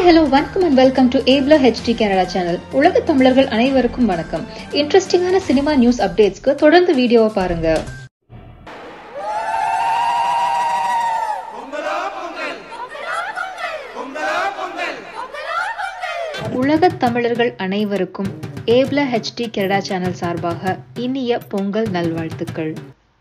Hi hello வணக்கம் and welcome to ஏப்லா HD Canada channel உலக தமிழர்கள் அனைவருக்கும் வணக்கம் இன்ட்ரெஸ்டிங்கான சினிமா நியூஸ் அப்டேட்ஸ்க்கு தொடர்ந்து வீடியோவை பாருங்க உலக தமிழர்கள் அனைவருக்கும் ஏப்லா ஹெச்டி கனடா சேனல் சார்பாக இனிய பொங்கல் நல்வாழ்த்துக்கள்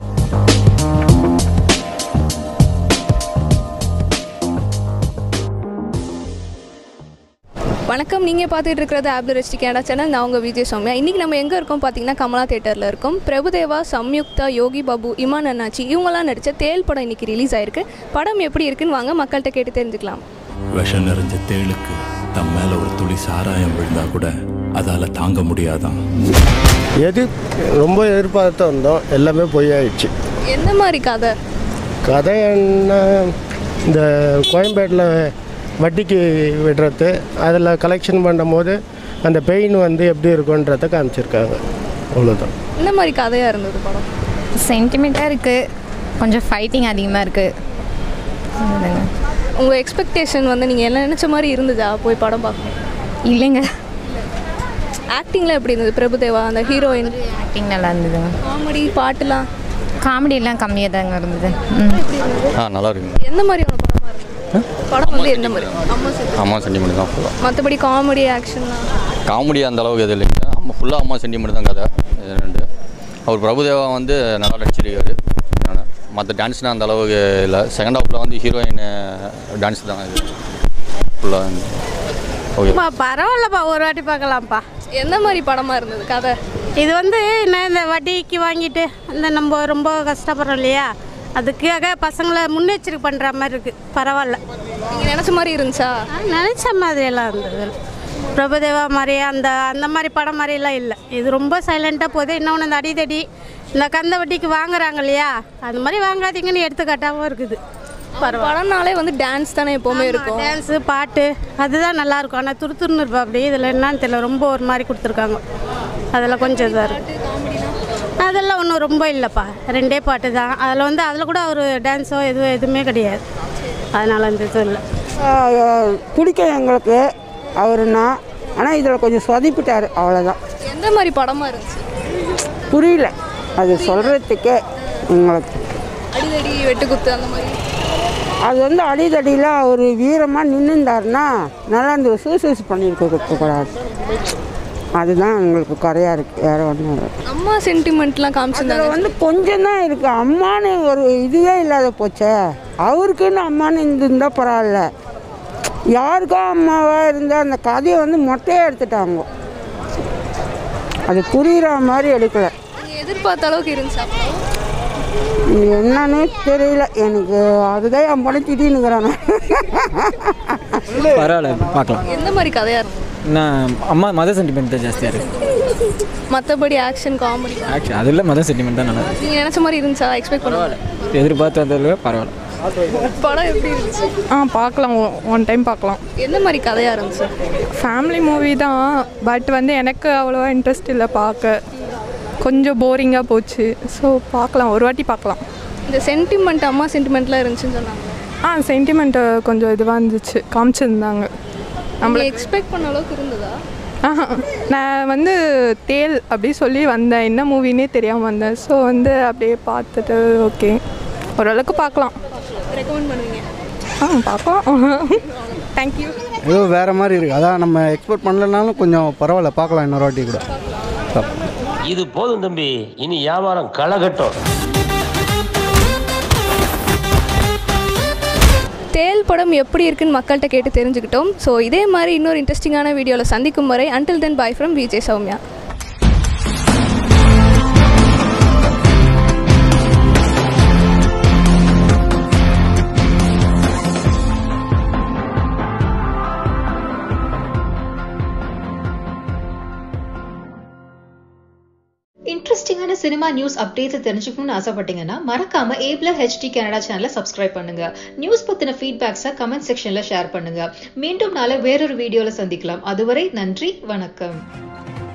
வணக்கம் நீங்கள் பார்த்துட்டு இருக்கிறது ஆப்ல ரெஸ்டி கனடா சேனல் நான் உங்கள் விஜய் சௌமியா இன்றைக்கி நம்ம எங்கே இருக்கோம் பார்த்தீங்கன்னா கமலா தேட்டரில் இருக்கோம் பிரபுதேவா சம்யுக்தா யோகி பாபு இமான் அண்ணாச்சி இவங்கெல்லாம் நடித்த தேல் படம் இன்றைக்கி ரிலீஸ் ஆயிருக்கு படம் எப்படி இருக்குன்னு வாங்க மக்கள்கிட்ட கேட்டு தெரிஞ்சுக்கலாம் விஷம் நிறைஞ்ச தேளுக்கு தம் மேல ஒரு துளி சாராயம் விழுந்தா கூட அதால தாங்க முடியாதான் எது ரொம்ப எதிர்பார்த்து வந்தோம் எல்லாமே பொய்யாயிடுச்சு எந்த மாதிரி கதை கதை என்ன இந்த கோயம்பேட்டில் வட்டிக்கு விடுறது அதில் கலெக்ஷன் பண்ணும்போது அந்த பெயின் வந்து எப்படி இருக்குன்றத காமிச்சிருக்காங்க அவ்வளோதான் எந்த மாதிரி கதையாக இருந்தது படம் சென்டிமெண்ட்டாக இருக்குது கொஞ்சம் ஃபைட்டிங் அதிகமாக இருக்குது உங்கள் எக்ஸ்பெக்டேஷன் வந்து நீங்கள் என்ன நினச்ச மாதிரி இருந்ததா போய் படம் பார்க்கணும் இல்லைங்க ஆக்டிங்லாம் எப்படி இருந்தது பிரபுதேவா அந்த ஹீரோயின் ஆக்டிங் நல்லா இருந்ததுங்க காமெடி பாட்டுலாம் காமெடியெல்லாம் கம்மியாக தாங்க இருந்தது ம் ஆ நல்லா இருக்குங்க எந்த மாதிரியான படமாக இருந்தது படம் வந்து எந்த மாதிரி அம்மா சரி அம்மா சென்டிமெண்ட் தான் ஃபுல்லாக மற்றபடி காமெடி ஆக்ஷன்லாம் காமெடி அந்த அளவுக்கு எதுவும் இல்லைங்க அம்மா ஃபுல்லாக அம்மா சென்டிமெண்ட் தான் கதை இது ரெண்டு அவர் பிரபுதேவா வந்து நல்லா நடிச்சிருக்காரு மற்ற டான்ஸ்னால் அந்த அளவுக்கு இல்லை செகண்ட் ஹாஃபில் வந்து ஹீரோயின் டான்ஸ் தான் இது ஃபுல்லாக ஓகே பா பரவாயில்லப்பா ஒரு வாட்டி பார்க்கலாம்ப்பா எந்த மாதிரி படமாக இருந்தது கதை இது வந்து என்ன இந்த வட்டிக்கு வாங்கிட்டு இந்த நம்ம ரொம்ப கஷ்டப்படுறோம் இல்லையா அதுக்காக பசங்களை முன்னெச்சரிக்கை பண்ணுற மாதிரி இருக்குது பரவாயில்ல நீங்கள் நினச்ச மாதிரி இருந்துச்சா ஆ, நினைச்ச மாதிரியெல்லாம் இருந்தது பிரபுதேவா மாதிரி அந்த அந்த மாதிரி படம் மாதிரிலாம் இல்லை இது ரொம்ப சைலண்ட்டாக போகுது இன்னொன்று இந்த அடிதடி இந்த கந்த வட்டிக்கு வாங்குறாங்க இல்லையா அது மாதிரி வாங்காதீங்கன்னு எடுத்துக்காட்டாகவும் இருக்குது படம்னாலே வந்து டான்ஸ் தானே எப்போவுமே இருக்கும் டான்ஸு பாட்டு அதுதான் நல்லா இருக்கும் ஆனால் துரு துருன்னு இருப்பா அப்படி இதில் என்னன்னு தெரியல ரொம்ப ஒரு மாதிரி கொடுத்துருக்காங்க அதில் கொஞ்சம் இதாக இருக்கு அதெல்லாம் ஒன்றும் ரொம்ப இல்லைப்பா ரெண்டே பாட்டு தான் அதில் வந்து அதில் கூட ஒரு டான்ஸோ எதுவும் எதுவுமே கிடையாது அதனால் அந்த இது இல்லை ஆஹ் பிடிக்கும் எங்களுக்கு அவருன்னா ஆனால் இதில் கொஞ்சம் சொதப்பிட்டார் அவ்வளோதான் எந்த மாதிரி படமாக இருந்துச்சு புரியல அது சொல்கிறதுக்கே எங்களுக்கு அடிதடி வெட்டுக்குத்து அந்த மாதிரி அது வந்து அடிதடியில் அவர் வீரமாக நின்றுந்தாருன்னா நல்லா இந்த சூசைஸ் பண்ணியிருக்க கூடாது அதுதான் எங்களுக்கு குறையா இருக்குது வேறு ஒன்றும் இல்லை அம்மா சென்டிமெண்ட்லாம் காமிச்சிருந்தாங்க அதில் வந்து கொஞ்சம் தான் இருக்குது அம்மானு ஒரு இதுவே இல்லாத போச்சே அவருக்குன்னு அம்மானு இருந்திருந்தால் பரவாயில்ல யாருக்கோ அம்மாவாக இருந்தால் அந்த கதையை வந்து மொட்டையாக எடுத்துட்டாங்க அது புரிகிற மாதிரி எடுக்கலை நீங்கள் எதிர்பார்த்த அளவுக்கு இருந்துச்சா படம்? என்னன்னு தெரியல எனக்கு அதுதான் என் படம் திடீர்னுங்கிறான் பரவாயில்ல பார்க்கலாம் எந்த மாதிரி கதையாக இருக்கும் நான் அம்மா மத சென்டிமெண்ட் தான் ஜாஸ்தியாக இருக்குது மற்றபடி ஆக்ஷன் காமெடி ஆக்சுவலி அதில் மத சென்டிமெண்ட் தான் நல்லா இருக்கு நீங்கள் நினச்ச மாதிரி இருந்துச்சா எக்ஸ்பெக்ட் பண்ணுவாங்க எதிர்பார்த்து வந்ததில் பரவாயில்ல படம் எப்படி இருந்துச்சு ஆ பார்க்கலாம் ஒன் டைம் பார்க்கலாம் எந்த மாதிரி கதையாக இருந்துச்சு ஃபேமிலி மூவி தான் பட் வந்து எனக்கு அவ்வளோவா இன்ட்ரெஸ்ட் இல்லை பார்க்க கொஞ்சம் போரிங்காக போச்சு ஸோ பார்க்கலாம் ஒரு வாட்டி பார்க்கலாம் இந்த சென்டிமெண்ட் அம்மா சென்டிமெண்ட்லாம் இருந்துச்சுன்னு சொன்னாங்க ஆ சென்டிமெண்ட்டு கொஞ்சம் இதுவாக இருந்துச்சு காமிச்சிருந்தாங்க நம்மளை எக்ஸ்பெக்ட் பண்ண அளவுக்கு இருந்ததா ஆஹா நான் வந்து தேல் அப்படி சொல்லி வந்தேன் என்ன மூவினே தெரியாமல் வந்தேன் ஸோ வந்து அப்படியே பார்த்துட்டு ஓகே ஓரளவுக்கு பார்க்கலாம் ரெக்கமெண்ட் பண்ணுவீங்க ஆ பார்க்கலாம் தேங்க்யூ ஏதோ வேறு மாதிரி இருக்குது அதான் நம்ம எக்ஸ்போர்ட் பண்ணலனாலும் கொஞ்சம் பரவாயில்ல பார்க்கலாம் இன்னொரு வாட்டி கூட இது போதும் தம்பி இனி வியாபாரம் களகட்டும் தேல் படம் எப்படி இருக்குன்னு மக்கள்கிட்ட கேட்டு தெரிஞ்சுக்கிட்டோம் ஸோ இதே மாதிரி இன்னொரு இன்ட்ரெஸ்டிங்கான வீடியோவில் சந்திக்கும் வரை until then bye from Vijay Sowmya இன்ட்ரெஸ்டிங்கான சினிமா நியூஸ் அப்டேட்ஸ் தெரிஞ்சுக்கணும்னு ஆசைப்பட்டீங்கன்னா மறக்காம ஏப்ல ஹெச்டி கனடா சேனலை சப்ஸ்கிரைப் பண்ணுங்க நியூஸ் பத்தின ஃபீட்பேக்ஸை கமெண்ட் செக்ஷன்ல ஷேர் பண்ணுங்க மீண்டும் நாளை வேறொரு வீடியோல சந்திக்கலாம் அதுவரை நன்றி வணக்கம்